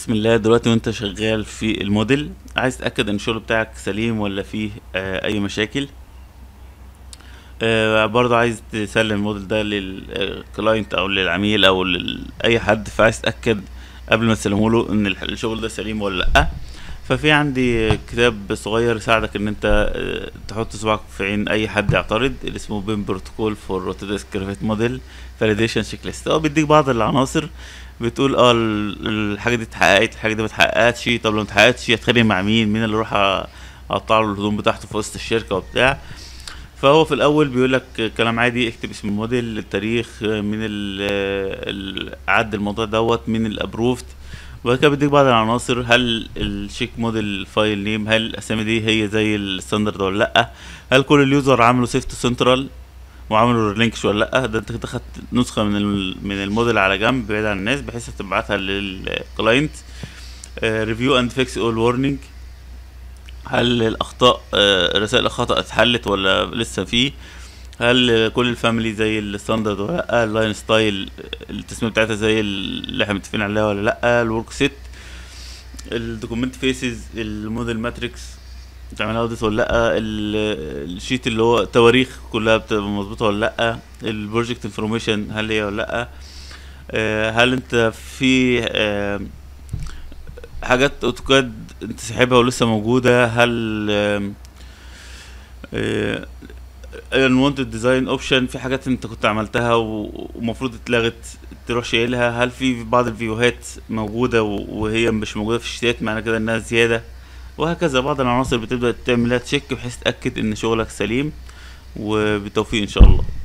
بسم الله دلوقتي وانت شغال في الموديل عايز تتأكد ان الشغل بتاعك سليم ولا فيه آه اي مشاكل آه برضه عايز تسلم الموديل ده للكلاينت او للعميل او لاي حد فعايز تتأكد قبل ما تسلمه له ان الح- الشغل ده سليم ولا لا ففي عندي كتاب صغير يساعدك ان انت آه، تحط صباعك في عين اي حد يعترض اللي اسمه بين بروتوكول فور روتوديسك كريفيت موديل فاليديشن تشيك ليست هو بيديك بعض العناصر بتقول اه ال- الحاجه دي اتحققت الحاجه دي ما اتحققتش طب لو ما اتحققتش هتخانق مع مين مين اللي اروح أ- اقطع له الهدوم بتاعته في وسط الشركه وبتاع فهو في الاول بيقول لك كلام عادي اكتب اسم الموديل التاريخ من ال عد الموضوع دوت من الابروفد وبعد كده بيديك بعض العناصر هل الشيك موديل فايل نيم هل الاسامي دي هي زي الستاندرد ولا لا هل كل اليوزر عملوا سيف تو سنترال وعملوا ريلينكش ولا لا ده انت كده خدت نسخه من ال- من الموديل على جنب بعيد عن الناس بحيث تبعتها للكلاينت ريفيو اند فيكس اول وورنينج هل الاخطاء آه، رسائل الخطا اتحلت ولا لسه فيه هل كل الفاميلي زي الستاندرد ولا لا اللاين ستايل التسميه بتاعتها زي اللي احنا متفقين عليها ولا لا الورك سيت الدوكيمنت فيسز الموديل ماتريكس تعملها اوديت ولا لا ال- الشيت اللي هو تواريخ كلها بتبقى مظبوطه ولا لا البروجكت انفورميشن هل هي ولا لا آه، هل انت في آه، حاجات اوتوكاد انت ساحبها ولسه موجوده هل آم، آه، unwanted ديزاين اوبشن في حاجات انت كنت عملتها و- ومفروض اتلغت تروح شايلها هل في بعض الفيوهات موجوده و- وهي مش موجوده في الشتات معنى كده انها زياده وهكذا بعض العناصر بتبدا تعملها تشيك بحيث تتاكد ان شغلك سليم وبالتوفيق ان شاء الله